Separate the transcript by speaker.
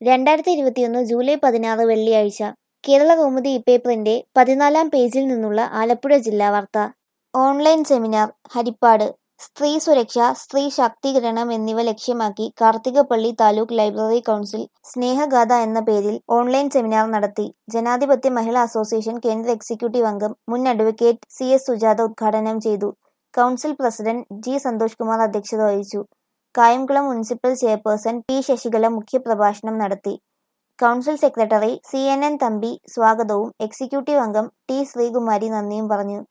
Speaker 1: രണ്ടായിരത്തി ഇരുപത്തിയൊന്ന് ജൂലൈ പതിനാറ് വെള്ളിയാഴ്ച കേരള കൗമുദി ഇപ്പേപ്പറിന്റെ പതിനാലാം പേജിൽ നിന്നുള്ള ആലപ്പുഴ ജില്ലാ വാർത്ത ഓൺലൈൻ സെമിനാർ ഹരിപ്പാട് സ്ത്രീ സുരക്ഷ സ്ത്രീ ശാക്തീകരണം എന്നിവ ലക്ഷ്യമാക്കി കാർത്തികപ്പള്ളി താലൂക്ക് ലൈബ്രറി കൗൺസിൽ സ്നേഹഗാഥ എന്ന പേരിൽ ഓൺലൈൻ സെമിനാർ നടത്തി ജനാധിപത്യ മഹിളാ അസോസിയേഷൻ കേന്ദ്ര എക്സിക്യൂട്ടീവ് അംഗം മുൻ അഡ്വക്കേറ്റ് സി എസ് സുജാത ഉദ്ഘാടനം ചെയ്തു council president G Santhosh Kumar അധ്യക്ഷത വഹിച്ചു Kayamkulam municipal chairperson P Sasikala മുഖ്യപ്രഭാഷണം നടത്തി council secretary C N N Thampi സ്വാഗതവും എക്സിക്യൂട്ടീവ് അംഗം ടി ശ്രീകുമാരി നന്ദിയും പറഞ്ഞു